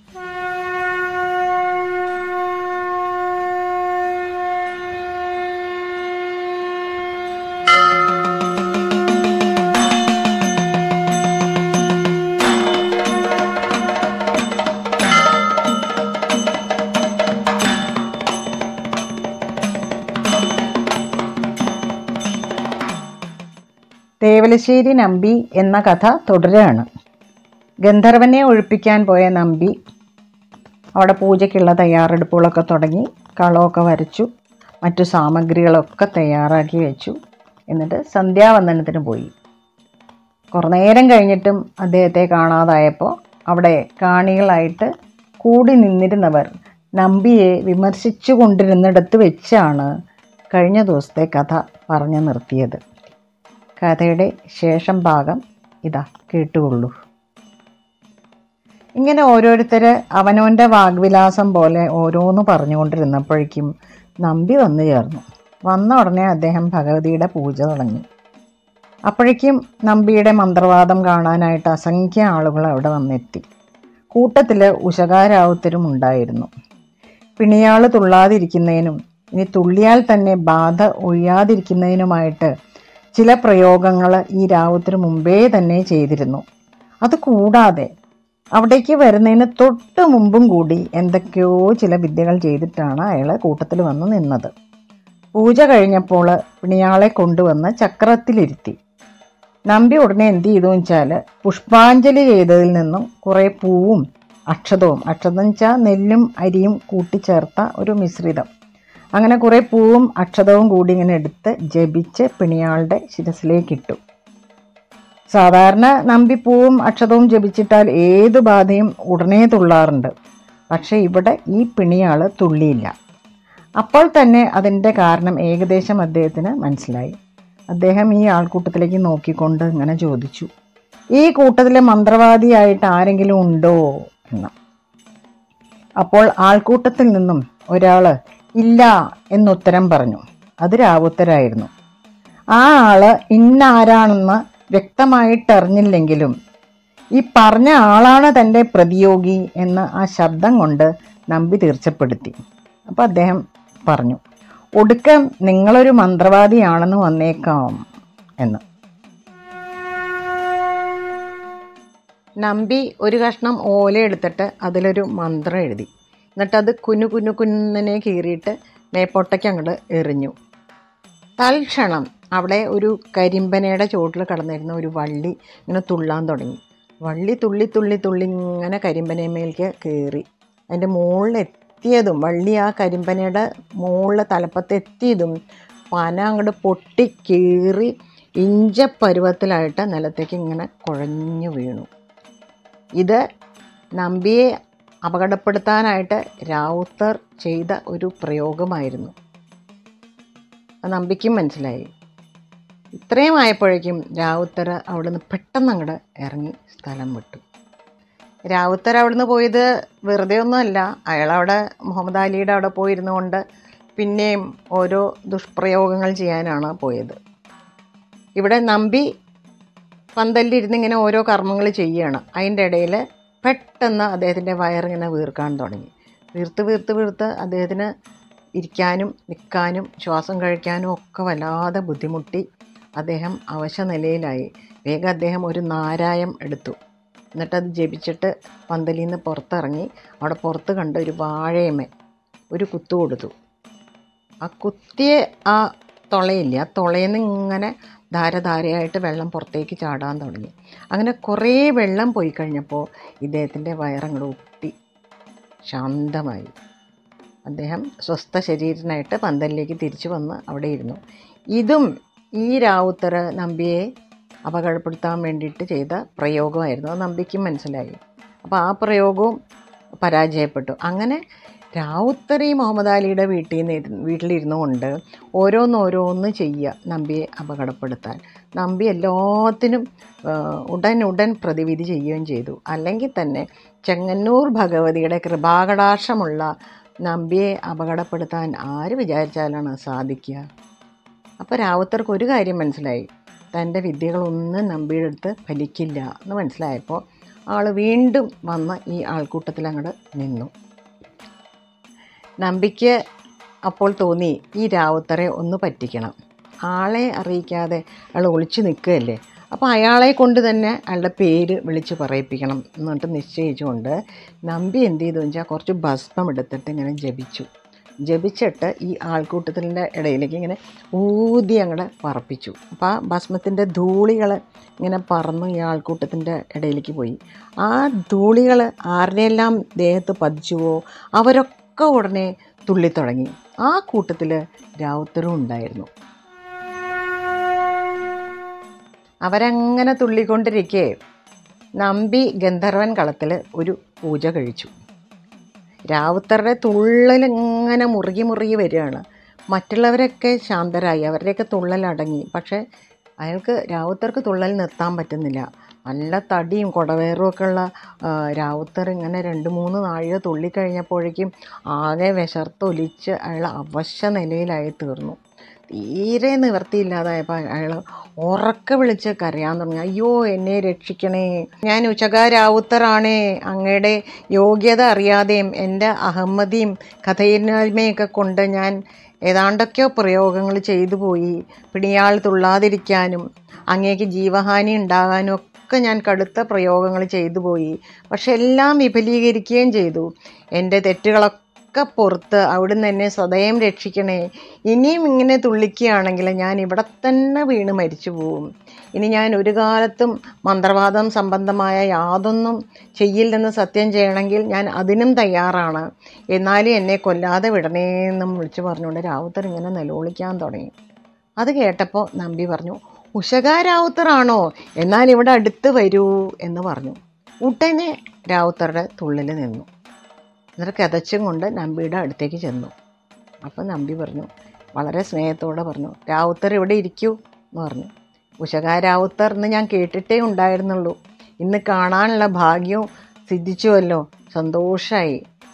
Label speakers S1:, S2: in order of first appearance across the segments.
S1: തേവലശ്ശേരി നമ്പി എന്ന കഥ തുടരുകയാണ് ഗന്ധർവനെ ഒഴിപ്പിക്കാൻ പോയ നമ്പി അവിടെ പൂജയ്ക്കുള്ള തയ്യാറെടുപ്പുകളൊക്കെ തുടങ്ങി കളമൊക്കെ വരച്ചു മറ്റു സാമഗ്രികളൊക്കെ തയ്യാറാക്കി വെച്ചു എന്നിട്ട് സന്ധ്യാവന്ദനത്തിന് പോയി കുറേ നേരം കഴിഞ്ഞിട്ടും അദ്ദേഹത്തെ കാണാതായപ്പോൾ അവിടെ കാണികളായിട്ട് കൂടി നിന്നിരുന്നവർ നമ്പിയെ വിമർശിച്ചു കൊണ്ടിരുന്നിടത്ത് വെച്ചാണ് കഴിഞ്ഞ ദിവസത്തെ കഥ പറഞ്ഞു നിർത്തിയത് കഥയുടെ ശേഷം ഭാഗം ഇതാ കേട്ടുകൊള്ളൂ ഇങ്ങനെ ഓരോരുത്തർ അവനവൻ്റെ വാഗ്വിലാസം പോലെ ഓരോന്ന് പറഞ്ഞുകൊണ്ടിരുന്നപ്പോഴേക്കും നമ്പി വന്നു ചേർന്നു വന്ന ഉടനെ അദ്ദേഹം ഭഗവതിയുടെ പൂജ തുടങ്ങി അപ്പോഴേക്കും നമ്പിയുടെ മന്ത്രവാദം കാണാനായിട്ട് അസംഖ്യ ആളുകൾ അവിടെ വന്നെത്തി കൂട്ടത്തിൽ ഉശകാരാവുത്തരും ഉണ്ടായിരുന്നു പിണിയാൾ തുള്ളാതിരിക്കുന്നതിനും ഇനി തുള്ളിയാൽ തന്നെ ബാധ ഒഴിയാതിരിക്കുന്നതിനുമായിട്ട് ചില പ്രയോഗങ്ങൾ ഈ രാവുത്തിന് മുമ്പേ തന്നെ ചെയ്തിരുന്നു അത് കൂടാതെ അവിടേക്ക് വരുന്നതിന് തൊട്ട് മുമ്പും കൂടി എന്തൊക്കെയോ ചില വിദ്യകൾ ചെയ്തിട്ടാണ് അയാൾ കൂട്ടത്തിൽ വന്ന് നിന്നത് പൂജ കഴിഞ്ഞപ്പോൾ പിണിയാളെ കൊണ്ടുവന്ന് ചക്രത്തിലിരുത്തി നമ്പി ഉടനെ എന്ത് ചെയ്തു വെച്ചാൽ പുഷ്പാഞ്ജലി ചെയ്തതിൽ നിന്നും കുറേ പൂവും അക്ഷതവും അക്ഷതം വെച്ചാൽ നെല്ലും അരിയും കൂട്ടിച്ചേർത്ത ഒരു മിശ്രിതം അങ്ങനെ കുറേ പൂവും അക്ഷതവും കൂടി ഇങ്ങനെ എടുത്ത് ജപിച്ച് പിണിയാളുടെ ശിരസിലേക്ക് ഇട്ടു സാധാരണ നമ്പിപ്പൂവും അക്ഷതവും ജപിച്ചിട്ടാൽ ഏത് ബാധയും ഉടനെ തുള്ളാറുണ്ട് പക്ഷേ ഇവിടെ ഈ പിണിയാൾ തുള്ളിയില്ല അപ്പോൾ തന്നെ അതിൻ്റെ കാരണം ഏകദേശം അദ്ദേഹത്തിന് മനസ്സിലായി അദ്ദേഹം ഈ ആൾക്കൂട്ടത്തിലേക്ക് നോക്കിക്കൊണ്ട് ഇങ്ങനെ ചോദിച്ചു ഈ കൂട്ടത്തിലെ മന്ത്രവാദിയായിട്ട് ആരെങ്കിലും ഉണ്ടോ എന്ന് അപ്പോൾ ആൾക്കൂട്ടത്തിൽ നിന്നും ഒരാൾ ഇല്ല എന്നുത്തരം പറഞ്ഞു അത് രാവുത്തരായിരുന്നു ആ ആള് ഇന്നാരാണെന്ന് വ്യക്തമായിട്ടറിഞ്ഞില്ലെങ്കിലും ഈ പറഞ്ഞ ആളാണ് തൻ്റെ പ്രതിയോഗി എന്ന് ആ ശബ്ദം കൊണ്ട് നമ്പി തീർച്ചപ്പെടുത്തി അപ്പോൾ അദ്ദേഹം പറഞ്ഞു ഒടുക്കം നിങ്ങളൊരു മന്ത്രവാദിയാണെന്ന് വന്നേക്കാം എന്ന് നമ്പി ഒരു കഷ്ണം ഓല എടുത്തിട്ട് അതിലൊരു മന്ത്രം എഴുതി എന്നിട്ടത് കുനു കുനു കുന്നിനെ കീറിയിട്ട് മേപ്പോട്ടയ്ക്ക് അങ്ങോട്ട് എറിഞ്ഞു തൽക്ഷണം അവിടെ ഒരു കരിമ്പനയുടെ ചോട്ടിൽ കടന്നിരുന്ന ഒരു വള്ളി ഇങ്ങനെ തുള്ളാൻ തുടങ്ങി വള്ളി തുള്ളി തുള്ളി തുള്ളി ഇങ്ങനെ കരിമ്പനമേലേക്ക് കയറി അതിൻ്റെ മുകളിൽ എത്തിയതും വള്ളി ആ കരിമ്പനയുടെ മുകളിൽ തലപ്പത്ത് എത്തിയതും പന അങ്ങോട്ട് പൊട്ടി കീറി ഇഞ്ചപ്പരുവത്തിലായിട്ട് നിലത്തേക്ക് ഇങ്ങനെ കുഴഞ്ഞു വീണു ഇത് നമ്പിയെ അപകടപ്പെടുത്താനായിട്ട് രാവുത്തർ ചെയ്ത ഒരു പ്രയോഗമായിരുന്നു അത് നമ്പിക്കും മനസ്സിലായി ഇത്രയും ആയപ്പോഴേക്കും രാവുത്തർ അവിടുന്ന് പെട്ടെന്ന് അങ്ങോട്ട് ഇറങ്ങി സ്ഥലം വിട്ടു രാവുത്തർ അവിടുന്ന് പോയത് വെറുതെ ഒന്നുമല്ല അയാളവിടെ മുഹമ്മദ് അലിയുടെ അവിടെ പോയിരുന്നു കൊണ്ട് പിന്നെയും ഓരോ ദുഷ്പ്രയോഗങ്ങൾ ചെയ്യാനാണ് പോയത് ഇവിടെ നമ്പി പന്തലിരുന്ന് ഇങ്ങനെ ഓരോ കർമ്മങ്ങൾ ചെയ്യുകയാണ് അതിൻ്റെ ഇടയിൽ പെട്ടെന്ന് അദ്ദേഹത്തിൻ്റെ വയറിങ്ങനെ വീർക്കാൻ തുടങ്ങി വീർത്ത് വീർത്ത് വീർത്ത് അദ്ദേഹത്തിന് ഇരിക്കാനും നിൽക്കാനും ശ്വാസം കഴിക്കാനും ഒക്കെ വല്ലാതെ ബുദ്ധിമുട്ടി അദ്ദേഹം അവശ നിലയിലായി വേഗം അദ്ദേഹം ഒരു നാരായം എടുത്തു എന്നിട്ടത് ജപിച്ചിട്ട് പന്തലിൽ നിന്ന് പുറത്തിറങ്ങി അവിടെ പുറത്ത് കണ്ട ഒരു വാഴയമേ ഒരു കുത്തു കൊടുത്തു ആ കുത്തിയ ആ തുളയില്ല ആ തുളയിൽ നിന്ന് ഇങ്ങനെ ധാരധാരയായിട്ട് വെള്ളം പുറത്തേക്ക് ചാടാൻ തുടങ്ങി അങ്ങനെ കുറേ വെള്ളം പോയി കഴിഞ്ഞപ്പോൾ ഇദ്ദേഹത്തിൻ്റെ വയറങ്ങോട്ട് ഒട്ടി ശാന്തമായി അദ്ദേഹം സ്വസ്ഥ ശരീരനായിട്ട് പന്തലിലേക്ക് തിരിച്ചു വന്ന് അവിടെ ഇരുന്നു ഇതും ഈ രാവുത്തർ നമ്പിയെ അപകടപ്പെടുത്താൻ വേണ്ടിയിട്ട് ചെയ്ത പ്രയോഗമായിരുന്നു അത് നമ്പിക്കും മനസ്സിലായി അപ്പോൾ ആ പ്രയോഗവും പരാജയപ്പെട്ടു അങ്ങനെ രാവുത്തർ ഈ മുഹമ്മദ് അലിയുടെ വീട്ടിൽ നിന്ന് ഇരുന്ന് വീട്ടിലിരുന്നു കൊണ്ട് ഓരോന്നോരോന്ന് ചെയ്യുക നമ്പിയെ അപകടപ്പെടുത്താൻ നമ്പി എല്ലാത്തിനും ആ, ഉടൻ ഉടൻ പ്രതിവിധി ചെയ്യുകയും ചെയ്തു അല്ലെങ്കിൽ തന്നെ ചെങ്ങന്നൂർ ഭഗവതിയുടെ കൃപാകടാക്ഷമുള്ള നമ്പിയെ അപകടപ്പെടുത്താൻ ആര് വിചാരിച്ചാലാണ് സാധിക്കുക അപ്പോൾ രാവുത്തർക്ക് ഒരു കാര്യം മനസ്സിലായി തൻ്റെ വിദ്യകളൊന്നും നമ്പിയുടെ അടുത്ത് ഫലിക്കില്ല എന്ന് മനസ്സിലായപ്പോൾ ആൾ വീണ്ടും വന്ന് ഈ ആൾക്കൂട്ടത്തിൽ അങ്ങോട്ട് നിന്നു നമ്പിക്ക് അപ്പോൾ തോന്നി ഈ രാവുത്തറെ ഒന്ന് പറ്റിക്കണം ആളെ അറിയിക്കാതെ അയാൾ ഒളിച്ചു നിൽക്കുകയല്ലേ അപ്പോൾ അയാളെ കൊണ്ട് തന്നെ അയാളുടെ പേര് വിളിച്ച് പറയിപ്പിക്കണം എന്നിട്ട് നിശ്ചയിച്ചുകൊണ്ട് നമ്പി എന്ത് ചെയ്തു വെച്ചാൽ കുറച്ച് ഭസ്മം എടുത്തിട്ട് ഇങ്ങനെ ജപിച്ചു ജപിച്ചിട്ട് ഈ ആൾക്കൂട്ടത്തിൻ്റെ ഇടയിലേക്ക് ഇങ്ങനെ ഊതി അങ്ങടെ പറപ്പിച്ചു അപ്പോൾ ആ ഭസ്മത്തിൻ്റെ ധൂളികൾ ഇങ്ങനെ പറന്ന് ഈ ആൾക്കൂട്ടത്തിൻ്റെ ഇടയിലേക്ക് പോയി ആ ധൂളികൾ ആരുടെയെല്ലാം ദേഹത്ത് പതിച്ചുവോ അവരൊക്കെ ഉടനെ തുള്ളിത്തുടങ്ങി ആ കൂട്ടത്തിൽ രാവുത്തരും ഉണ്ടായിരുന്നു അവരങ്ങനെ തുള്ളിക്കൊണ്ടിരിക്കെ നമ്പി ഗന്ധർവൻ കളത്തിൽ ഒരു പൂജ കഴിച്ചു രാവുത്തരുടെ തുള്ളൽ ഇങ്ങനെ മുറുകി മുറുകി വരികയാണ് മറ്റുള്ളവരൊക്കെ ശാന്തരായി അവരുടെയൊക്കെ തുള്ളൽ അടങ്ങി പക്ഷേ അയാൾക്ക് രാവുത്തർക്ക് തുള്ളൽ നിർത്താൻ പറ്റുന്നില്ല നല്ല തടിയും കുടവേറും ഒക്കെ ഉള്ള ആ, രാവുത്തർ ഇങ്ങനെ രണ്ട് മൂന്ന് നാഴിക തുള്ളിക്കഴിഞ്ഞപ്പോഴേക്കും ആകെ വിശർത്തൊലിച്ച് അയാൾ അവശ്യ നിലയിലായി തീർന്നു തീരെ നിവർത്തിയില്ലാതായപ്പോൾ അയാൾ ഉറക്കെ വിളിച്ച് കരയാൻ തുടങ്ങി അയ്യോ എന്നെ രക്ഷിക്കണേ ഞാൻ ഉച്ചകാരാവുത്തറാണേ അങ്ങയുടെ യോഗ്യത അറിയാതെയും എൻ്റെ അഹമ്മതിയും കഥയിന്മയൊക്കെ കൊണ്ട് ഞാൻ ഏതാണ്ടൊക്കെയോ പ്രയോഗങ്ങൾ ചെയ്തു പോയി പിടിയാൾ തുള്ളാതിരിക്കാനും അങ്ങേക്ക് ജീവഹാനി ഉണ്ടാകാനും ഒക്കെ ഞാൻ കടുത്ത പ്രയോഗങ്ങൾ ചെയ്തു പോയി പക്ഷെ എല്ലാം വിപുലീകരിക്കുകയും ചെയ്തു എൻ്റെ തെറ്റുകളൊക്കെ പുറത്ത് അവിടുന്ന് എന്നെ സദയം രക്ഷിക്കണേ ഇനിയും ഇങ്ങനെ തുള്ളിക്കുകയാണെങ്കിൽ ഞാൻ ഇവിടെ തന്നെ വീണ് മരിച്ചു പോവും ഇനി ഞാൻ ഒരു കാലത്തും മന്ത്രവാദം സംബന്ധമായ യാതൊന്നും ചെയ്യില്ലെന്ന് സത്യം ചെയ്യണമെങ്കിൽ ഞാൻ അതിനും തയ്യാറാണ് എന്നാലും എന്നെ കൊല്ലാതെ വിടണേന്നും വിളിച്ചു പറഞ്ഞുകൊണ്ട് രാവുത്തർ ഇങ്ങനെ നിലവിളിക്കാൻ തുടങ്ങി അത് കേട്ടപ്പോൾ നമ്പി പറഞ്ഞു ഉഷകാരാവുത്തറാണോ എന്നാൽ ഇവിടെ അടുത്ത് വരൂ എന്ന് പറഞ്ഞു ഉടനെ രാവുത്തറുടെ തുള്ളിൽ നിന്നു എന്നിട്ട് കിതച്ചും കൊണ്ട് നമ്പിയുടെ അടുത്തേക്ക് ചെന്നു അപ്പം നമ്പി പറഞ്ഞു വളരെ സ്നേഹത്തോടെ പറഞ്ഞു രാവുത്തർ ഇവിടെ ഇരിക്കൂ എന്ന് പറഞ്ഞു ഉഷകാരാവുത്തർ എന്ന് ഞാൻ കേട്ടിട്ടേ ഉണ്ടായിരുന്നുള്ളൂ ഇന്ന് കാണാനുള്ള ഭാഗ്യവും സിദ്ധിച്ചുവല്ലോ സന്തോഷമായി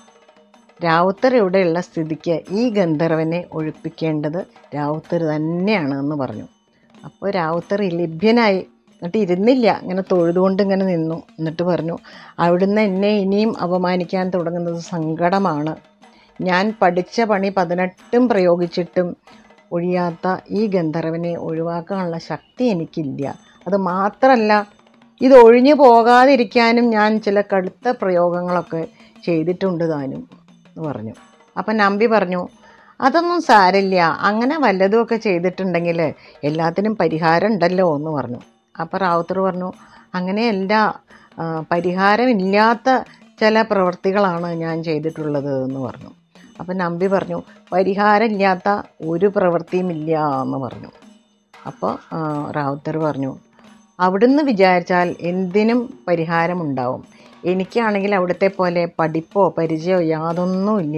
S1: രാവുത്തർ ഇവിടെയുള്ള സ്ഥിതിക്ക് ഈ ഗന്ധർവനെ ഒഴിപ്പിക്കേണ്ടത് രാവുത്തർ തന്നെയാണ് എന്ന് പറഞ്ഞു അപ്പോൾ രാവുത്തർ ലഭ്യനായി എന്നിട്ട് ഇരുന്നില്ല ഇങ്ങനെ തൊഴുതുകൊണ്ട് ഇങ്ങനെ നിന്നു എന്നിട്ട് പറഞ്ഞു അവിടുന്ന് എന്നെ ഇനിയും അപമാനിക്കാൻ തുടങ്ങുന്നത് സങ്കടമാണ് ഞാൻ പഠിച്ച പണി പതിനെട്ടും പ്രയോഗിച്ചിട്ടും ഒഴിയാത്ത ഈ ഗന്ധർവനെ ഒഴിവാക്കാനുള്ള ശക്തി എനിക്കില്ല അത് മാത്രമല്ല ഇത് ഒഴിഞ്ഞു പോകാതിരിക്കാനും ഞാൻ ചില കടുത്ത പ്രയോഗങ്ങളൊക്കെ ചെയ്തിട്ടുണ്ട് താനും എന്ന് പറഞ്ഞു അപ്പം നമ്പി പറഞ്ഞു അതൊന്നും സാരില്ല അങ്ങനെ വല്ലതുമൊക്കെ ചെയ്തിട്ടുണ്ടെങ്കിൽ എല്ലാത്തിനും പരിഹാരം ഉണ്ടല്ലോ എന്ന് പറഞ്ഞു അപ്പോൾ റാവുത്തർ പറഞ്ഞു അങ്ങനെയല്ല ആ, പരിഹാരമില്ലാത്ത ചില പ്രവൃത്തികളാണ് ഞാൻ ചെയ്തിട്ടുള്ളത് എന്ന് പറഞ്ഞു അപ്പം നമ്പി പറഞ്ഞു പരിഹാരമില്ലാത്ത ഒരു പ്രവൃത്തിയുമില്ല എന്ന് പറഞ്ഞു അപ്പോൾ റാവുത്തർ പറഞ്ഞു അവിടുന്ന് വിചാരിച്ചാൽ എന്തിനും പരിഹാരമുണ്ടാവും എനിക്കാണെങ്കിൽ അവിടുത്തെ പോലെ പഠിപ്പോ പരിചയമോ യാതൊന്നുമില്ല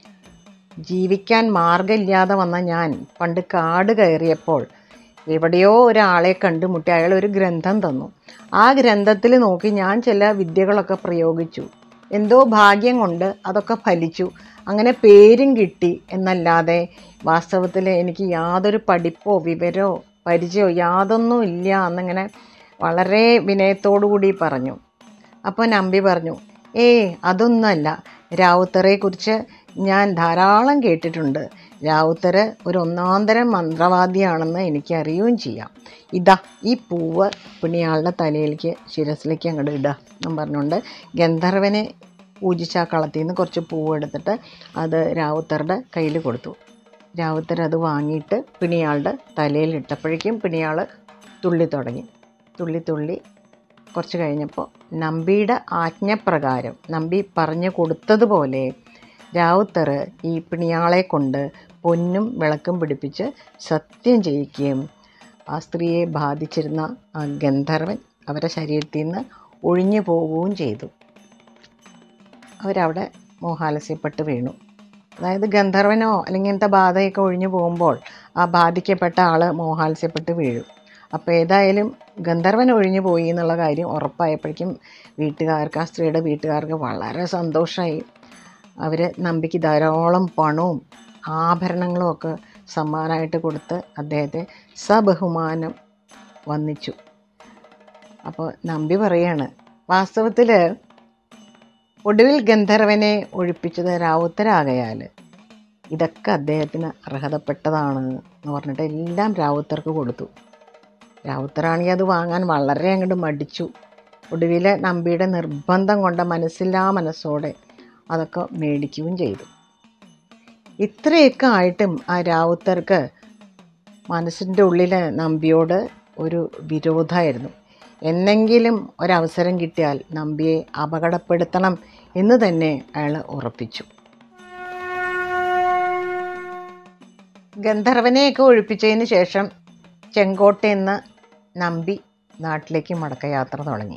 S1: ജീവിക്കാൻ മാർഗമില്ലാതെ വന്ന ഞാൻ പണ്ട് കാട് കയറിയപ്പോൾ എവിടെയോ ഒരാളെ കണ്ടുമുട്ടി അയാൾ ഒരു ഗ്രന്ഥം തന്നു ആ ഗ്രന്ഥത്തിൽ നോക്കി ഞാൻ ചില വിദ്യകളൊക്കെ പ്രയോഗിച്ചു എന്തോ ഭാഗ്യം കൊണ്ട് അതൊക്കെ ഫലിച്ചു അങ്ങനെ പേരും കിട്ടി എന്നല്ലാതെ വാസ്തവത്തിൽ എനിക്ക് യാതൊരു പഠിപ്പോ വിവരമോ പരിചയമോ യാതൊന്നും ഇല്ല എന്നിങ്ങനെ വളരെ വിനയത്തോടു കൂടി പറഞ്ഞു അപ്പോൾ നമ്പി പറഞ്ഞു ഏയ് അതൊന്നുമല്ല രാവുത്തറെക്കുറിച്ച് ഞാൻ ധാരാളം കേട്ടിട്ടുണ്ട് രാവുത്തർ ഒരു ഒന്നാന്തരം മന്ത്രവാദിയാണെന്ന് എനിക്ക് അറിയുകയും ചെയ്യാം ഇതാ ഈ പൂവ് പിണിയാളുടെ തലയിലേക്ക് ശിരസിലേക്ക് അങ്ങോട്ട് ഇടുക എന്നും പറഞ്ഞുകൊണ്ട് ഗന്ധർവനെ പൂജിച്ച ആ കളത്തിൽ നിന്ന് കുറച്ച് പൂവ് എടുത്തിട്ട് അത് രാവുത്തറുടെ കയ്യിൽ കൊടുത്തു രാവുത്തർ അത് വാങ്ങിയിട്ട് പിണിയാളുടെ തലയിൽ ഇട്ടപ്പോഴേക്കും പിണിയാൾ തുള്ളി തുടങ്ങി തുള്ളി തുള്ളി കുറച്ച് കഴിഞ്ഞപ്പോൾ നമ്പിയുടെ ആജ്ഞപ്രകാരം നമ്പി പറഞ്ഞു കൊടുത്തതുപോലെ രാവുത്തർ ഈ പിണിയാളെ കൊണ്ട് പൊന്നും വിളക്കും പിടിപ്പിച്ച് സത്യം ചെയ്യിക്കുകയും ആ സ്ത്രീയെ ബാധിച്ചിരുന്ന ആ ഗന്ധർവൻ അവരുടെ ശരീരത്തിൽ നിന്ന് ഒഴിഞ്ഞു പോവുകയും ചെയ്തു അവരവിടെ മോഹാലസ്യപ്പെട്ട് വീണു അതായത് ഗന്ധർവനോ അല്ലെങ്കിൽ ഇങ്ങനത്തെ ബാധയൊക്കെ ഒഴിഞ്ഞു പോകുമ്പോൾ ആ ബാധിക്കപ്പെട്ട ആൾ മോഹാലസ്യപ്പെട്ട് വീഴും അപ്പോൾ ഏതായാലും ഗന്ധർവൻ ഒഴിഞ്ഞു പോയി എന്നുള്ള കാര്യം ഉറപ്പായപ്പോഴേക്കും വീട്ടുകാർക്ക് ആ സ്ത്രീയുടെ വീട്ടുകാർക്ക് വളരെ സന്തോഷമായി അവർ നമ്പിക്ക് ധാരാളം പണവും ആഭരണങ്ങളും ഒക്കെ സമ്മാനമായിട്ട് കൊടുത്ത് അദ്ദേഹത്തെ സബഹുമാനം വന്നിച്ചു അപ്പോൾ നമ്പി പറയാണ് വാസ്തവത്തിൽ ഒടുവിൽ ഗന്ധർവനെ ഒഴിപ്പിച്ചത് രാവുത്തരാകയാൽ ഇതൊക്കെ അദ്ദേഹത്തിന് അർഹതപ്പെട്ടതാണ് എന്ന് പറഞ്ഞിട്ട് എല്ലാം രാവുത്തർക്ക് കൊടുത്തു രാവുത്തറാണെങ്കിൽ അത് വാങ്ങാൻ വളരെ അങ്ങോട്ട് മടിച്ചു ഒടുവിൽ നമ്പിയുടെ നിർബന്ധം കൊണ്ട മനസ്സില്ലാ മനസ്സോടെ അതൊക്കെ മേടിക്കുകയും ചെയ്തു ഇത്രയൊക്കെ ആയിട്ടും ആ രാവുത്തർക്ക് മനസ്സിൻ്റെ ഉള്ളിൽ നമ്പിയോട് ഒരു വിരോധമായിരുന്നു എന്നെങ്കിലും ഒരവസരം കിട്ടിയാൽ നമ്പിയെ അപകടപ്പെടുത്തണം എന്ന് തന്നെ അയാൾ ഉറപ്പിച്ചു ഗന്ധർവനെയൊക്കെ ഒഴിപ്പിച്ചതിന് ശേഷം ചെങ്കോട്ടയിൽ നിന്ന് നമ്പി നാട്ടിലേക്ക് മടക്കയാത്ര തുടങ്ങി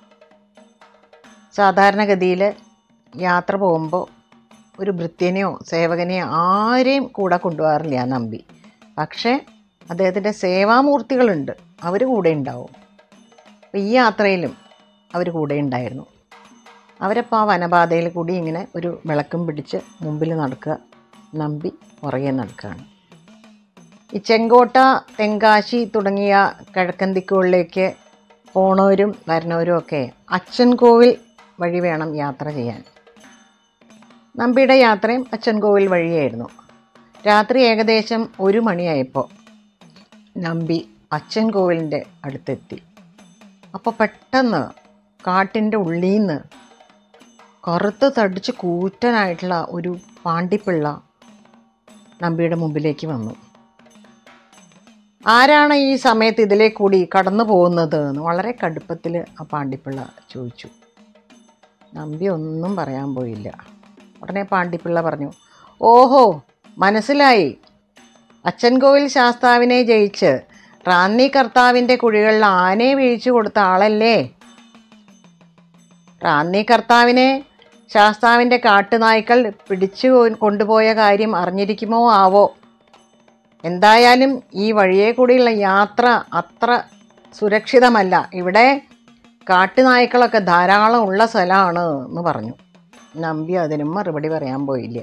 S1: സാധാരണഗതിയിൽ യാത്ര പോകുമ്പോൾ ഒരു ഭൃത്യനെയോ സേവകനെയോ ആരെയും കൂടെ കൊണ്ടുപോകാറില്ല നമ്പി പക്ഷേ അദ്ദേഹത്തിൻ്റെ സേവാമൂർത്തികളുണ്ട് അവർ കൂടെ ഉണ്ടാവും അപ്പോൾ ഈ യാത്രയിലും അവർ കൂടെ ഉണ്ടായിരുന്നു അവരപ്പോൾ ആ വനപാതയിൽ കൂടി ഇങ്ങനെ ഒരു വിളക്കും പിടിച്ച് മുമ്പിൽ നടക്കുക നമ്പി പുറകെ നടക്കുകയാണ് ഈ ചെങ്കോട്ട തെങ്കാശി തുടങ്ങിയ കിഴക്കൻ ദിക്കുകളിലേക്ക് പോണവരും വരുന്നവരും ഒക്കെ അച്ഛൻ കോവിൽ വഴി വേണം യാത്ര ചെയ്യാൻ നമ്പിയുടെ യാത്രയും അച്ഛൻ കോവിൽ വഴിയായിരുന്നു രാത്രി ഏകദേശം ഒരു മണിയായപ്പോൾ നമ്പി അച്ഛൻ കോവിലിൻ്റെ അടുത്തെത്തി അപ്പോൾ പെട്ടെന്ന് കാട്ടിൻ്റെ ഉള്ളിൽ നിന്ന് കറുത്ത് തടിച്ച് കൂറ്റനായിട്ടുള്ള ഒരു പാണ്ടിപ്പിള്ള നമ്പിയുടെ മുമ്പിലേക്ക് വന്നു ആരാണ് ഈ സമയത്ത് ഇതിലേ കൂടി കടന്നു പോകുന്നത് എന്ന് വളരെ കടുപ്പത്തിൽ ആ പാണ്ടിപ്പിള്ള ചോദിച്ചു നമ്പി ഒന്നും പറയാൻ പോയില്ല ഉടനെ പാണ്ടിപ്പിള്ള പറഞ്ഞു ഓഹോ മനസ്സിലായി അച്ഛൻകോവിൽ ശാസ്താവിനെ ജയിച്ച് റാന്നി കർത്താവിൻ്റെ കുഴികളിൽ ആനയെ വീഴ്ച കൊടുത്ത ആളല്ലേ റാന്നി കർത്താവിനെ ശാസ്താവിൻ്റെ കാട്ടുനായ്ക്കൾ പിടിച്ചു കൊണ്ടുപോയ കാര്യം അറിഞ്ഞിരിക്കുമോ ആവോ എന്തായാലും ഈ വഴിയെ കൂടിയുള്ള യാത്ര അത്ര സുരക്ഷിതമല്ല ഇവിടെ കാട്ടുനായ്ക്കളൊക്കെ ധാരാളം ഉള്ള സ്ഥലമാണ് എന്ന് പറഞ്ഞു നമ്പി അതിനും മറുപടി പറയാൻ പോയില്ല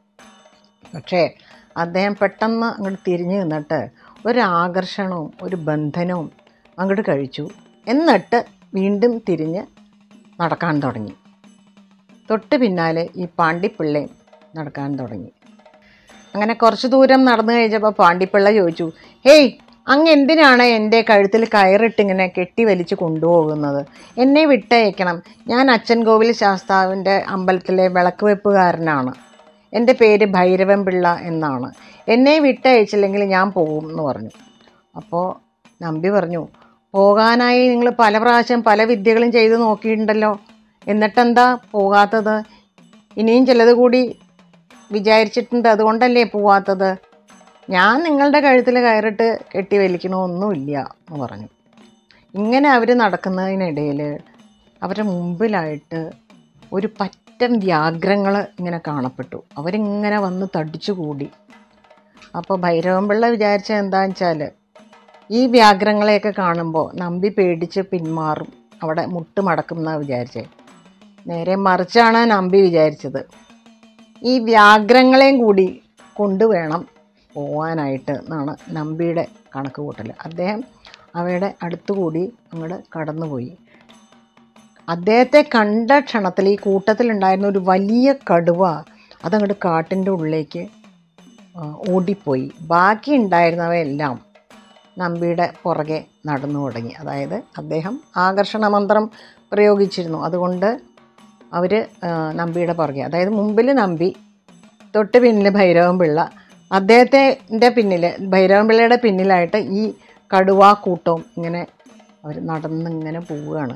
S1: പക്ഷേ അദ്ദേഹം പെട്ടെന്ന് അങ്ങോട്ട് തിരിഞ്ഞു നിന്നിട്ട് ഒരു ആകർഷണവും ഒരു ബന്ധനവും അങ്ങോട്ട് കഴിച്ചു എന്നിട്ട് വീണ്ടും തിരിഞ്ഞ് നടക്കാൻ തുടങ്ങി തൊട്ട് പിന്നാലെ ഈ പാണ്ടിപ്പിള്ളയും നടക്കാൻ തുടങ്ങി അങ്ങനെ കുറച്ച് ദൂരം നടന്നു കഴിഞ്ഞപ്പോൾ പാണ്ടിപ്പിള്ള ചോദിച്ചു ഹേയ് അങ്ങ് എന്തിനാണ് എൻ്റെ കഴുത്തിൽ കയറിട്ട് ഇങ്ങനെ കെട്ടി വലിച്ച് കൊണ്ടുപോകുന്നത് എന്നെ വിട്ടയക്കണം ഞാൻ അച്ഛൻ കോവിൽ ശാസ്താവിൻ്റെ അമ്പലത്തിലെ വിളക്ക് വെപ്പുകാരനാണ് എൻ്റെ പേര് ഭൈരവൻ പിള്ള എന്നാണ് എന്നെ വിട്ടയച്ചില്ലെങ്കിൽ ഞാൻ പോകും എന്ന് പറഞ്ഞു അപ്പോൾ നമ്പി പറഞ്ഞു പോകാനായി നിങ്ങൾ പല പ്രാവശ്യം പല വിദ്യകളും ചെയ്ത് നോക്കിയിട്ടുണ്ടല്ലോ എന്നിട്ടെന്താ പോകാത്തത് ഇനിയും ചിലത് കൂടി വിചാരിച്ചിട്ടുണ്ട് അതുകൊണ്ടല്ലേ പോവാത്തത് ഞാൻ നിങ്ങളുടെ കഴുത്തിൽ കയറിട്ട് കെട്ടി വലിക്കണമൊന്നുമില്ല എന്ന് പറഞ്ഞു ഇങ്ങനെ അവർ നടക്കുന്നതിനിടയിൽ അവരുടെ മുമ്പിലായിട്ട് ഒരു പറ്റം വ്യാഘ്രങ്ങൾ ഇങ്ങനെ കാണപ്പെട്ടു അവരിങ്ങനെ വന്ന് തടിച്ചു കൂടി അപ്പോൾ ഭൈരവൻപിള്ള വിചാരിച്ചത് എന്താണെന്ന് വെച്ചാൽ ഈ വ്യാഘ്രങ്ങളെയൊക്കെ കാണുമ്പോൾ നമ്പി പേടിച്ച് പിന്മാറും അവിടെ മുട്ട് മടക്കും എന്നാണ് വിചാരിച്ചത് നേരെ മറിച്ചാണ് നമ്പി വിചാരിച്ചത് ഈ വ്യാഘ്രങ്ങളെയും കൂടി കൊണ്ടുവേണം പോവാനായിട്ട് എന്നാണ് നമ്പിയുടെ കണക്ക് കൂട്ടൽ അദ്ദേഹം അവയുടെ അടുത്തുകൂടി അങ്ങോട്ട് കടന്നുപോയി അദ്ദേഹത്തെ കണ്ട ക്ഷണത്തിൽ ഈ കൂട്ടത്തിലുണ്ടായിരുന്ന ഒരു വലിയ കടുവ അതങ്ങോട്ട് കാട്ടിൻ്റെ ഉള്ളിലേക്ക് ആ, ഓടിപ്പോയി ബാക്കി ഉണ്ടായിരുന്നവയെല്ലാം നമ്പിയുടെ പുറകെ നടന്നു തുടങ്ങി അതായത് അദ്ദേഹം ആകർഷണ മന്ത്രം പ്രയോഗിച്ചിരുന്നു അതുകൊണ്ട് അവർ നമ്പിയുടെ പുറകെ അതായത് മുമ്പിൽ നമ്പി തൊട്ട് പിന്നിൽ ഭൈരവൻ പിള്ള അദ്ദേഹത്തിൻ്റെ പിന്നിൽ ഭൈരവൻ പിള്ളയുടെ പിന്നിലായിട്ട് ഈ കടുവാ കൂട്ടവും ഇങ്ങനെ അവർ നടന്നിങ്ങനെ പോവുകയാണ്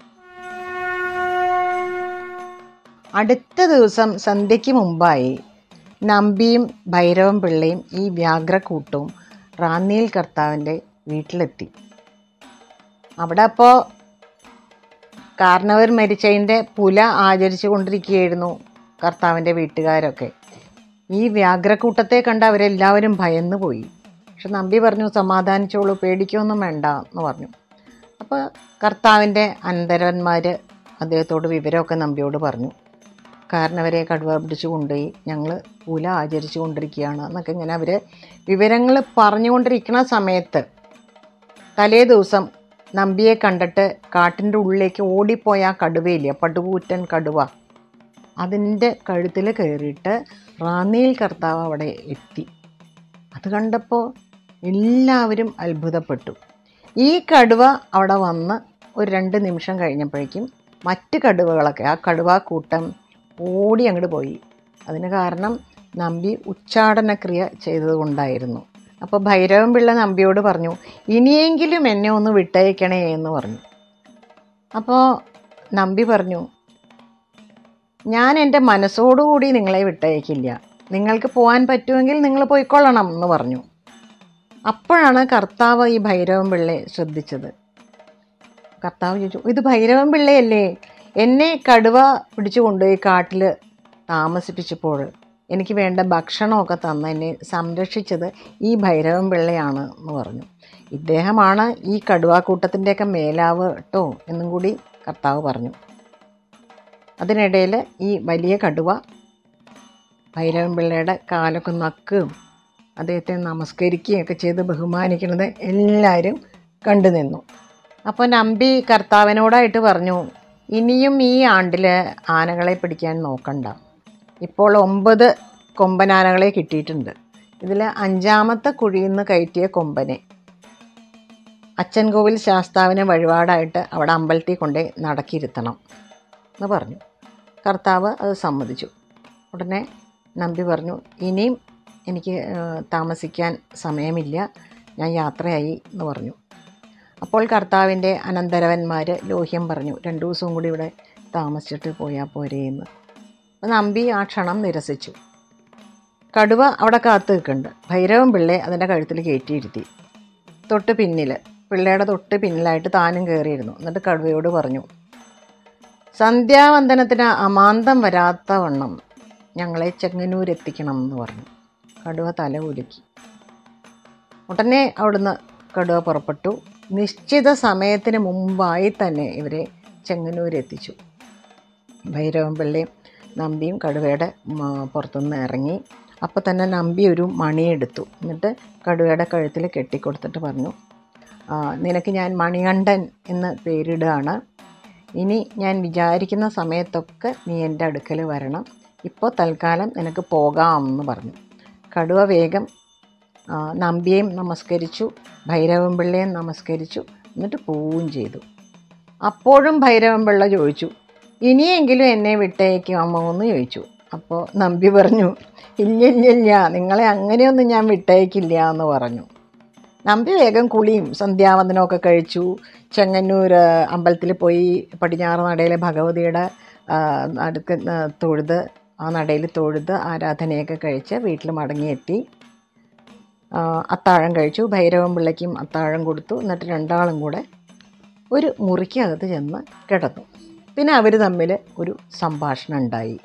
S1: അടുത്ത ദിവസം സന്ധ്യയ്ക്ക് മുമ്പായി നമ്പിയും ഭൈരവൻ പിള്ളയും ഈ വ്യാഘ്രക്കൂട്ടവും റാന്നിയിൽ കർത്താവിൻ്റെ വീട്ടിലെത്തി അവിടെ അപ്പോൾ കാരണവർ മരിച്ചതിൻ്റെ പുല ആചരിച്ചു കൊണ്ടിരിക്കുകയായിരുന്നു കർത്താവിൻ്റെ വീട്ടുകാരൊക്കെ ഈ വ്യാഘ്രക്കൂട്ടത്തെ കണ്ട് അവരെല്ലാവരും ഭയന്നു പോയി പക്ഷെ നമ്പി പറഞ്ഞു സമാധാനിച്ചോളൂ പേടിക്കൊന്നും വേണ്ട എന്ന് പറഞ്ഞു അപ്പോൾ കർത്താവിൻ്റെ അനന്തരന്മാർ അദ്ദേഹത്തോട് വിവരമൊക്കെ നമ്പിയോട് പറഞ്ഞു കാരണവരെ കടുവ പിടിച്ചു കൊണ്ടുപോയി ഞങ്ങൾ പുല ആചരിച്ചു കൊണ്ടിരിക്കുകയാണ് എന്നൊക്കെ ഇങ്ങനെ അവർ വിവരങ്ങൾ പറഞ്ഞുകൊണ്ടിരിക്കുന്ന സമയത്ത് തലേ ദിവസം നമ്പിയെ കണ്ടിട്ട് കാട്ടിൻ്റെ ഉള്ളിലേക്ക് ഓടിപ്പോയ ആ കടുവയില്ലേ പടുകൂറ്റൻ കടുവ അതിൻ്റെ കഴുത്തിൽ കയറിയിട്ട് റാന്നിയിൽ കർത്താവ് അവിടെ എത്തി അത് കണ്ടപ്പോൾ എല്ലാവരും അത്ഭുതപ്പെട്ടു ഈ കടുവ അവിടെ വന്ന് ഒരു രണ്ട് നിമിഷം കഴിഞ്ഞപ്പോഴേക്കും മറ്റ് കടുവകളൊക്കെ ആ കടുവ കൂട്ടം ഓടി അങ്ങോട്ട് പോയി അതിന് കാരണം നമ്പി ഉച്ചാടനക്രിയ ചെയ്തതുകൊണ്ടായിരുന്നു അപ്പോൾ ഭൈരവൻ പിള്ള നമ്പിയോട് പറഞ്ഞു ഇനിയെങ്കിലും എന്നെ ഒന്ന് വിട്ടയക്കണേ എന്ന് പറഞ്ഞു അപ്പോൾ നമ്പി പറഞ്ഞു ഞാൻ എൻ്റെ മനസ്സോടുകൂടി നിങ്ങളെ വിട്ടയക്കില്ല നിങ്ങൾക്ക് പോകാൻ പറ്റുമെങ്കിൽ നിങ്ങൾ പോയിക്കൊള്ളണം എന്ന് പറഞ്ഞു അപ്പോഴാണ് കർത്താവ് ഈ ഭൈരവൻ പിള്ളയെ ശ്രദ്ധിച്ചത് കർത്താവ് ചോദിച്ചു ഇത് ഭൈരവൻ പിള്ളയല്ലേ എന്നെ കടുവ പിടിച്ചു കൊണ്ടുപോയി കാട്ടിൽ താമസിപ്പിച്ചപ്പോൾ എനിക്ക് വേണ്ട ഭക്ഷണമൊക്കെ തന്ന് എന്നെ സംരക്ഷിച്ചത് ഈ ഭൈരവൻ പിള്ളയാണ് എന്ന് പറഞ്ഞു ഇദ്ദേഹമാണ് ഈ കടുവാക്കൂട്ടത്തിൻ്റെയൊക്കെ മേലാവ് കേട്ടോ എന്നും കൂടി കർത്താവ് പറഞ്ഞു അതിനിടയിൽ ഈ വലിയ കടുവ ഭൈരവൻ പിള്ളയുടെ കാലൊക്കെ നക്കുകയും അദ്ദേഹത്തെ നമസ്കരിക്കുകയും ഒക്കെ ചെയ്ത് ബഹുമാനിക്കുന്നത് എല്ലാവരും കണ്ടു നിന്നു അപ്പോൾ നമ്പി കർത്താവിനോടായിട്ട് പറഞ്ഞു ഇനിയും ഈ ആണ്ടിൽ ആനകളെ പിടിക്കാൻ നോക്കണ്ട ഇപ്പോൾ ഒമ്പത് കൊമ്പനാനകളെ കിട്ടിയിട്ടുണ്ട് ഇതിൽ അഞ്ചാമത്തെ കുഴിയിൽ നിന്ന് കയറ്റിയ കൊമ്പനെ അച്ചൻകോവിൽ ശാസ്താവിന് വഴിപാടായിട്ട് അവിടെ അമ്പലത്തിൽ കൊണ്ടേ നടക്കിയിരുത്തണം എന്ന് പറഞ്ഞു കർത്താവ് അത് സമ്മതിച്ചു ഉടനെ നമ്പി പറഞ്ഞു ഇനിയും എനിക്ക് ഏഹ്, താമസിക്കാൻ സമയമില്ല ഞാൻ യാത്രയായി എന്ന് പറഞ്ഞു അപ്പോൾ കർത്താവിൻ്റെ അനന്തരവന്മാർ ലോഹ്യം പറഞ്ഞു രണ്ടു ദിവസവും കൂടി ഇവിടെ താമസിച്ചിട്ട് പോയാൽ പോരേ എന്ന് അപ്പോൾ നമ്പി ആ ക്ഷണം നിരസിച്ചു കടുവ അവിടെ കാത്തു നിൽക്കുന്നുണ്ട് ഭൈരവൻ പിള്ളയെ അതിൻ്റെ കഴുത്തിൽ കയറ്റിയിരുത്തി തൊട്ട് പിന്നിൽ പിള്ളയുടെ തൊട്ട് പിന്നിലായിട്ട് താനും കയറിയിരുന്നു എന്നിട്ട് കടുവയോട് പറഞ്ഞു സന്ധ്യാവന്ദനത്തിന് അമാന്തം വരാത്ത വണ്ണം ഞങ്ങളെ ചെങ്ങന്നൂരെത്തിക്കണം എന്ന് പറഞ്ഞു കടുവ തല കുലുക്കി ഉടനെ അവിടുന്ന് കടുവ പുറപ്പെട്ടു നിശ്ചിത സമയത്തിന് മുമ്പായി തന്നെ ഇവരെ ചെങ്ങന്നൂരെത്തിച്ചു ഭൈരവൻ പിള്ളയും നമ്പിയും കടുവയുടെ മ- പുറത്തുനിന്ന് ഇറങ്ങി അപ്പോൾ തന്നെ നമ്പി ഒരു മണിയെടുത്തു എന്നിട്ട് കടുവയുടെ കഴുത്തിൽ കെട്ടിക്കൊടുത്തിട്ട് പറഞ്ഞു "ആ, നിനക്ക് ഞാൻ മണികണ്ഠൻ എന്ന് പേരിടുകയാണ് ഇനി ഞാൻ വിചാരിക്കുന്ന സമയത്തൊക്കെ നീ എൻ്റെ അടുക്കൽ വരണം ഇപ്പോൾ തൽക്കാലം നിനക്ക് പോകാം എന്ന് പറഞ്ഞു കടുവ വേഗം ആ, നമ്പിയെയും നമസ്കരിച്ചു ഭൈരവൻ പിള്ളയെയും നമസ്കരിച്ചു എന്നിട്ട് പോവുകയും ചെയ്തു അപ്പോഴും ഭൈരവൻ പിള്ള ചോദിച്ചു ഇനിയെങ്കിലും എന്നെ വിട്ടയക്കാമോ എന്ന് ചോദിച്ചു അപ്പോൾ നമ്പി പറഞ്ഞു ഇല്ല ഇല്ല ഇല്ല നിങ്ങളെ അങ്ങനെയൊന്നും ഞാൻ വിട്ടയക്കില്ല എന്ന് പറഞ്ഞു നമ്പി വേഗം കുളിയും സന്ധ്യാവന്ദനമൊക്കെ കഴിച്ചു ചെങ്ങന്നൂർ അമ്പലത്തിൽ പോയി പടിഞ്ഞാറ് നടയിലെ ഭഗവതിയുടെ ആ, അടുക്ക് ആ, തൊഴുത് ആ നടയിൽ തൊഴുത് ആരാധനയൊക്കെ കഴിച്ച് വീട്ടിൽ മടങ്ങിയെത്തി ആ, അത്താഴം കഴിച്ചു ഭൈരവൻ പിള്ളയ്ക്കും അത്താഴം കൊടുത്തു എന്നിട്ട് രണ്ടാളും കൂടെ ഒരു മുറിക്കകത്ത് ചെന്ന് കിടന്നു പിന്നെ അവർ തമ്മിൽ ഒരു സംഭാഷണം ഉണ്ടായി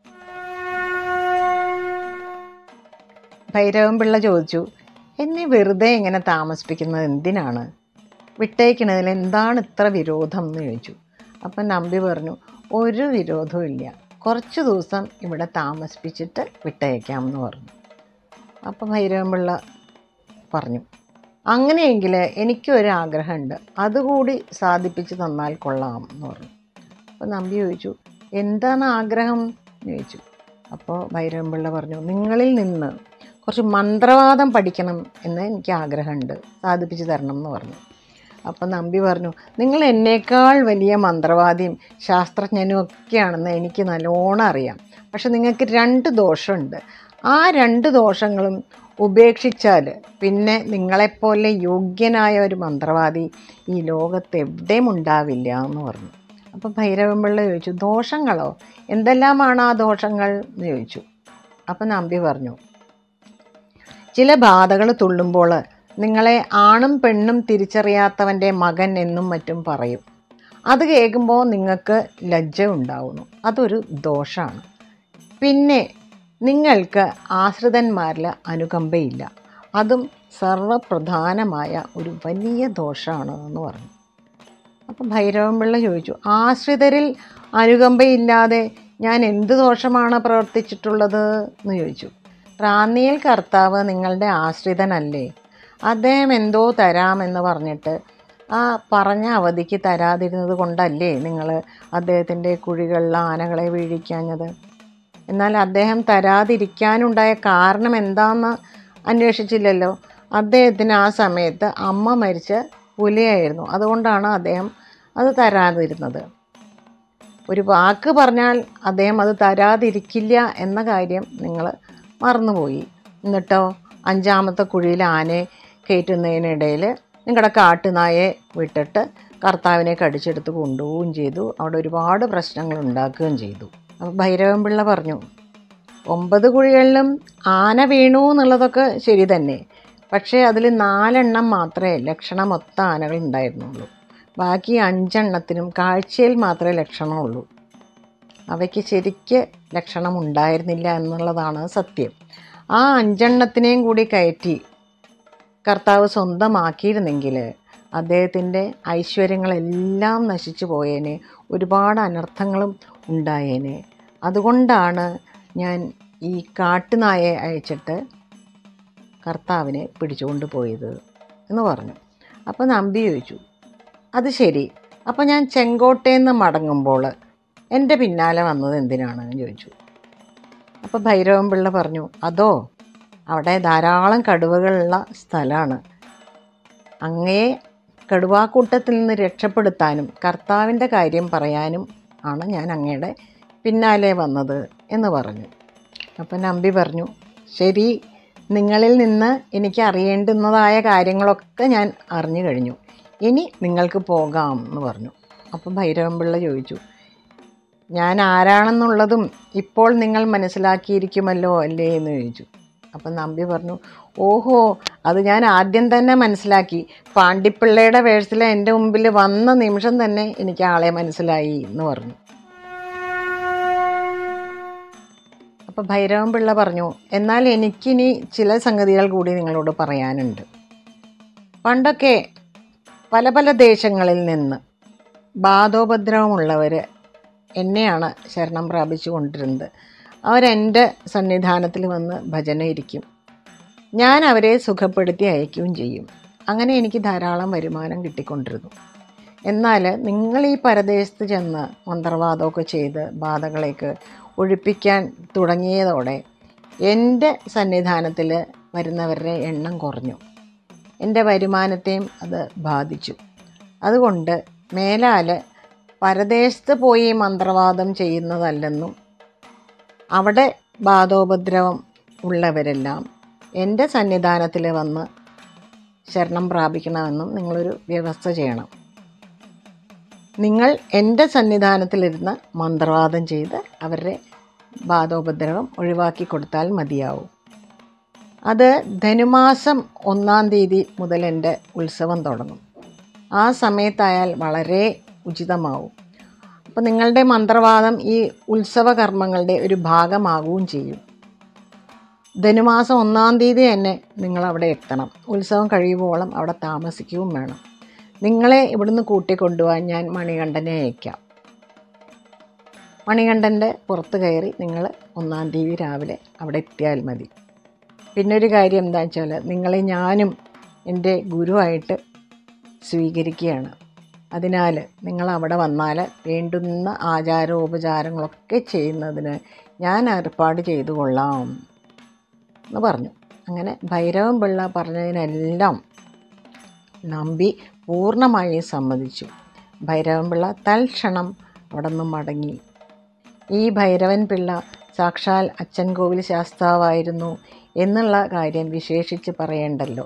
S1: ഭൈരവൻ പിള്ള ചോദിച്ചു എന്നെ വെറുതെ ഇങ്ങനെ താമസിപ്പിക്കുന്നത് എന്തിനാണ് വിട്ടയക്കണതിൽ എന്താണ് ഇത്ര വിരോധം എന്ന് ചോദിച്ചു അപ്പം നമ്പി പറഞ്ഞു ഒരു വിരോധവും ഇല്ല കുറച്ച് ദിവസം ഇവിടെ താമസിപ്പിച്ചിട്ട് വിട്ടയക്കാം എന്ന് പറഞ്ഞു അപ്പം ഭൈരവൻ പിള്ള പറഞ്ഞു അങ്ങനെയെങ്കിൽ എനിക്കൊരു ആഗ്രഹമുണ്ട് അതുകൂടി സാധിപ്പിച്ച് തന്നാൽ കൊള്ളാം എന്ന് പറഞ്ഞു അപ്പോൾ നമ്പി ചോദിച്ചു എന്താണ് ആഗ്രഹം എന്ന് ചോദിച്ചു അപ്പോൾ ഭൈരവൻപിള്ള പറഞ്ഞു നിങ്ങളിൽ നിന്ന് കുറച്ച് മന്ത്രവാദം പഠിക്കണം എന്ന് എനിക്ക് ആഗ്രഹമുണ്ട് സാധിപ്പിച്ച് തരണം എന്ന് പറഞ്ഞു അപ്പം നമ്പി പറഞ്ഞു നിങ്ങൾ എന്നേക്കാൾ വലിയ മന്ത്രവാദിയും ശാസ്ത്രജ്ഞനും ഒക്കെയാണെന്ന് എനിക്ക് നല്ലോണം അറിയാം പക്ഷെ നിങ്ങൾക്ക് രണ്ട് ദോഷമുണ്ട് ആ രണ്ട് ദോഷങ്ങളും ഉപേക്ഷിച്ചാൽ പിന്നെ നിങ്ങളെപ്പോലെ യോഗ്യനായ ഒരു മന്ത്രവാദി ഈ ലോകത്ത് എവിടെയും ഉണ്ടാവില്ല എന്ന് പറഞ്ഞു അപ്പോൾ ഭൈരവൻപിള്ള ചോദിച്ചു ദോഷങ്ങളോ എന്തെല്ലാമാണ് ആ ദോഷങ്ങൾ എന്ന് ചോദിച്ചു അപ്പം നമ്പി പറഞ്ഞു ചില ബാധകൾ തുള്ളുമ്പോൾ നിങ്ങളെ ആണും പെണ്ണും തിരിച്ചറിയാത്തവൻ്റെ മകൻ എന്നും മറ്റും പറയും അത് കേൾക്കുമ്പോൾ നിങ്ങൾക്ക് ലജ്ജ ഉണ്ടാവുന്നു അതൊരു ദോഷമാണ് പിന്നെ നിങ്ങൾക്ക് ആശ്രിതന്മാരിൽ അനുകമ്പയില്ല അതും സർവപ്രധാനമായ ഒരു വലിയ ദോഷമാണ് എന്ന് പറഞ്ഞു അപ്പം ഭൈരവൻപിള്ള ചോദിച്ചു ആശ്രിതരിൽ അനുകമ്പയില്ലാതെ ഞാൻ എന്ത് ദോഷമാണ് പ്രവർത്തിച്ചിട്ടുള്ളത് എന്ന് ചോദിച്ചു റാന്നിയിൽ കർത്താവ് നിങ്ങളുടെ ആശ്രിതനല്ലേ അദ്ദേഹം എന്തോ തരാമെന്ന് പറഞ്ഞിട്ട് ആ പറഞ്ഞ അവധിക്ക് തരാതിരുന്നത് കൊണ്ടല്ലേ നിങ്ങൾ അദ്ദേഹത്തിൻ്റെ കുഴികളിൽ ആനകളെ വീഴിക്കാഞ്ഞത് എന്നാൽ അദ്ദേഹം തരാതിരിക്കാനുണ്ടായ കാരണം എന്താണെന്ന് അന്വേഷിച്ചില്ലല്ലോ അദ്ദേഹത്തിന് ആ സമയത്ത് അമ്മ മരിച്ച പുലിയായിരുന്നു അതുകൊണ്ടാണ് അദ്ദേഹം അത് തരാതിരുന്നത് ഒരു വാക്ക് പറഞ്ഞാൽ അദ്ദേഹം അത് തരാതിരിക്കില്ല എന്ന കാര്യം നിങ്ങൾ മറന്നുപോയി എന്നിട്ടോ അഞ്ചാമത്തെ കുഴിയിൽ ആനയെ കയറ്റുന്നതിനിടയിൽ നിങ്ങളുടെ കാട്ടുനായെ വിട്ടിട്ട് കർത്താവിനെ കടിച്ചെടുത്ത് കൊണ്ടുപോവുകയും ചെയ്തു അവിടെ ഒരുപാട് പ്രശ്നങ്ങൾ ഉണ്ടാക്കുകയും ചെയ്തു അപ്പോൾ ഭൈരവൻപിള്ള പറഞ്ഞു ഒമ്പത് കുഴികളിലും ആന വീണു എന്നുള്ളതൊക്കെ ശരി തന്നെ പക്ഷേ അതിൽ നാലെണ്ണം മാത്രമേ ലക്ഷണമൊത്ത ആനകൾ ഉണ്ടായിരുന്നുള്ളൂ ബാക്കി അഞ്ചെണ്ണത്തിനും കാഴ്ചയിൽ മാത്രമേ ലക്ഷണമുള്ളൂ അവയ്ക്ക് ശരിക്ക് ലക്ഷണം ഉണ്ടായിരുന്നില്ല എന്നുള്ളതാണ് സത്യം ആ അഞ്ചെണ്ണത്തിനെയും കൂടി കയറ്റി കർത്താവ് സ്വന്തമാക്കിയിരുന്നെങ്കിൽ അദ്ദേഹത്തിൻ്റെ ഐശ്വര്യങ്ങളെല്ലാം നശിച്ചു പോയേനെ ഒരുപാട് അനർത്ഥങ്ങളും ഉണ്ടായേനെ അതുകൊണ്ടാണ് ഞാൻ ഈ കാട്ടുനായെ അയച്ചിട്ട് കർത്താവിനെ പിടിച്ചുകൊണ്ട് പോയത് എന്ന് പറഞ്ഞു അപ്പോൾ നമ്പി ചോദിച്ചു അത് ശരി അപ്പോൾ ഞാൻ ചെങ്കോട്ടയിൽ നിന്ന് മടങ്ങുമ്പോൾ എൻ്റെ പിന്നാലെ വന്നത് എന്തിനാണെന്ന് ചോദിച്ചു അപ്പോൾ ഭൈരവൻ പിള്ള പറഞ്ഞു അതോ അവിടെ ധാരാളം കടുവകളുള്ള സ്ഥലമാണ് അങ്ങയെ കടുവാക്കൂട്ടത്തിൽ നിന്ന് രക്ഷപ്പെടുത്താനും കർത്താവിൻ്റെ കാര്യം പറയാനും ആണ് ഞാൻ അങ്ങയുടെ പിന്നാലെ വന്നത് എന്ന് പറഞ്ഞു അപ്പം നമ്പി പറഞ്ഞു ശരി നിങ്ങളിൽ നിന്ന് എനിക്ക് അറിയേണ്ടുന്നതായ കാര്യങ്ങളൊക്കെ ഞാൻ അറിഞ്ഞു കഴിഞ്ഞു ഇനി നിങ്ങൾക്ക് പോകാം എന്ന് പറഞ്ഞു അപ്പം ഭൈരവൻപിള്ള ചോദിച്ചു ഞാൻ ആരാണെന്നുള്ളതും ഇപ്പോൾ നിങ്ങൾ മനസ്സിലാക്കിയിരിക്കുമല്ലോ അല്ലേ എന്ന് ചോദിച്ചു അപ്പം നമ്പി പറഞ്ഞു ഓഹോ അത് ഞാൻ ആദ്യം തന്നെ മനസ്സിലാക്കി പാണ്ടിപ്പിള്ളയുടെ വേഴ്സിൽ എൻ്റെ മുമ്പിൽ വന്ന നിമിഷം തന്നെ എനിക്ക് ആളെ മനസ്സിലായി എന്ന് പറഞ്ഞു അപ്പോൾ ഭൈരവൻ പിള്ള പറഞ്ഞു എന്നാൽ എനിക്കിനി ചില സംഗതികൾ കൂടി നിങ്ങളോട് പറയാനുണ്ട് പണ്ടൊക്കെ പല പല ദേശങ്ങളിൽ നിന്ന് ബാധോപദ്രവമുള്ളവർ എന്നെയാണ് ശരണം പ്രാപിച്ചു കൊണ്ടിരുന്നത് അവരെൻ്റെ സന്നിധാനത്തിൽ വന്ന് ഭജന ഇരിക്കും ഞാൻ അവരെ സുഖപ്പെടുത്തി അയക്കുകയും ചെയ്യും അങ്ങനെ എനിക്ക് ധാരാളം വരുമാനം കിട്ടിക്കൊണ്ടിരുന്നു എന്നാൽ നിങ്ങൾ ഈ പരദേശത്ത് ചെന്ന് മന്ത്രവാദമൊക്കെ ചെയ്ത് ബാധകളേക്ക് ഒഴിപ്പിക്കാൻ തുടങ്ങിയതോടെ എൻ്റെ സന്നിധാനത്തിൽ വരുന്നവരുടെ എണ്ണം കുറഞ്ഞു എൻ്റെ വരുമാനത്തെയും അത് ബാധിച്ചു അതുകൊണ്ട് മേലാൽ പരദേശത്ത് പോയി മന്ത്രവാദം ചെയ്യുന്നതല്ലെന്നും അവിടെ ബാധോപദ്രവം ഉള്ളവരെല്ലാം എൻ്റെ സന്നിധാനത്തിൽ വന്ന് ശരണം പ്രാപിക്കണമെന്നും നിങ്ങളൊരു വ്യവസ്ഥ ചെയ്യണം നിങ്ങൾ എൻ്റെ സന്നിധാനത്തിലിരുന്ന് മന്ത്രവാദം ചെയ്ത് അവരുടെ ബാധോപദ്രവം ഒഴിവാക്കി കൊടുത്താൽ മതിയാവും അത് ധനുമാസം ഒന്നാം തീയതി മുതൽ എൻ്റെ ഉത്സവം തുടങ്ങും ആ സമയത്തായാൽ വളരെ ഉചിതമാവും അപ്പോൾ നിങ്ങളുടെ മന്ത്രവാദം ഈ ഉത്സവ കർമ്മങ്ങളുടെ ഒരു ഭാഗമാകുകയും ചെയ്യും ധനുമാസം ഒന്നാം തീയതി തന്നെ നിങ്ങൾ അവിടെ എത്തണം ഉത്സവം കഴിയുമ്പോളം അവിടെ താമസിക്കുകയും വേണം നിങ്ങളെ ഇവിടുന്ന് കൂട്ടിക്കൊണ്ടുപോകാൻ ഞാൻ മണികണ്ഠനെ അയക്കാം മണികണ്ഠൻ്റെ പുറത്ത് കയറി നിങ്ങൾ ഒന്നാം തീയതി രാവിലെ അവിടെ എത്തിയാൽ മതി പിന്നെ ഒരു കാര്യം എന്താ വെച്ചാൽ നിങ്ങളെ ഞാനും എൻ്റെ ഗുരുവായിട്ട് സ്വീകരിക്കുകയാണ് അതിനാൽ നിങ്ങൾ അവിടെ വന്നാൽ വേണ്ടുന്ന ആചാരോപചാരങ്ങളൊക്കെ ചെയ്യുന്നതിന് ഞാൻ ഏർപ്പാട് ചെയ്തു കൊള്ളാം എന്ന് പറഞ്ഞു അങ്ങനെ ഭൈരവൻ പിള്ള പറഞ്ഞതിനെല്ലാം നമ്പി പൂർണ്ണമായി സമ്മതിച്ചു ഭൈരവൻ പിള്ള തൽക്ഷണം അവിടെ നിന്ന് മടങ്ങി ഈ ഭൈരവൻ പിള്ള സാക്ഷാൽ അച്ഛൻ കോവിൽ ശാസ്താവായിരുന്നു എന്നുള്ള കാര്യം വിശേഷിച്ച് പറയേണ്ടല്ലോ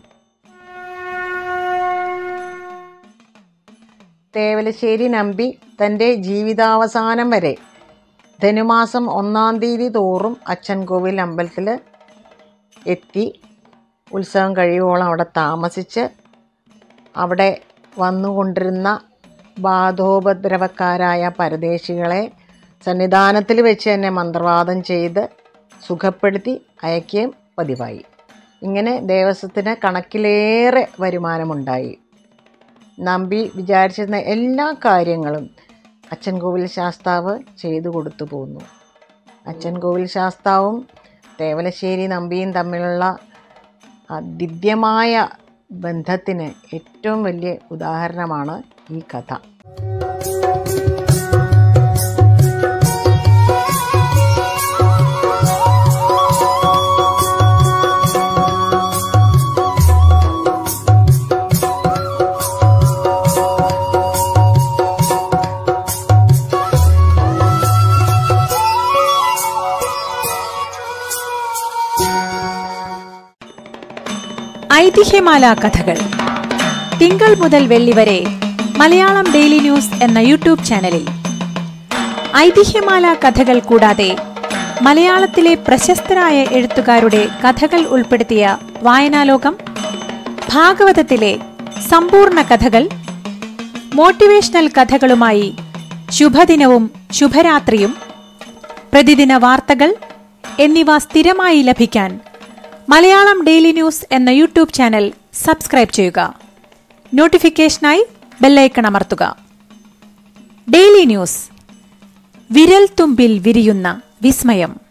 S1: തേവലശ്ശേരി നമ്പി തൻ്റെ ജീവിതാവസാനം വരെ ധനുമാസം ഒന്നാം തീയതി തോറും അച്ഛൻ കോവിൽ അമ്പലത്തിൽ എത്തി ഉത്സവം കഴിയുവോളം അവിടെ താമസിച്ച് അവിടെ വന്നുകൊണ്ടിരുന്ന ബാധോപദ്രവക്കാരായ പരദേശികളെ സന്നിധാനത്തിൽ വെച്ച് തന്നെ മന്ത്രവാദം ചെയ്ത് സുഖപ്പെടുത്തി അയക്കുകയും പതിവായി ഇങ്ങനെ ദേവസ്വത്തിന് കണക്കിലേറെ വരുമാനമുണ്ടായി നമ്പി വിചാരിച്ചിരുന്ന എല്ലാ കാര്യങ്ങളും അച്ഛൻ കോവിൽ ശാസ്താവ് ചെയ്തു കൊടുത്തു പോന്നു അച്ഛൻ കോവിൽ ശാസ്താവും തേവലശ്ശേരി നമ്പിയും തമ്മിലുള്ള ആ ദിവ്യമായ ബന്ധത്തിന് ഏറ്റവും വലിയ ഉദാഹരണമാണ് ഈ കഥ
S2: ഐതിഹ്യമാല കഥകൾ തിങ്കൾ മുതൽ വെള്ളി വരെ മലയാളം ഡെയിലി ന്യൂസ് എന്ന യൂട്യൂബ് ചാനലിൽ ഐതിഹ്യമാല കഥകൾ കൂടാതെ മലയാളത്തിലെ പ്രശസ്തരായ എഴുത്തുകാരുടെ കഥകൾ ഉൾപ്പെടുത്തിയ വായനാലോകം ഭാഗവതത്തിലെ സമ്പൂർണ്ണ കഥകൾ മോട്ടിവേഷണൽ കഥകളുമായി ശുഭദിനവും ശുഭരാത്രിയും പ്രതിദിന വാർത്തകൾ എന്നിവ സ്ഥിരമായി ലഭിക്കാൻ മലയാളം ഡെയിലി ന്യൂസ് എന്ന യൂട്യൂബ് ചാനൽ സബ്സ്ക്രൈബ് ചെയ്യുക നോട്ടിഫിക്കേഷനായി ബെല്ലൈക്കൺ അമർത്തുക ഡെയിലി ന്യൂസ് വിരൽ തുമ്പിൽ വിരിയുന്ന വിസ്മയം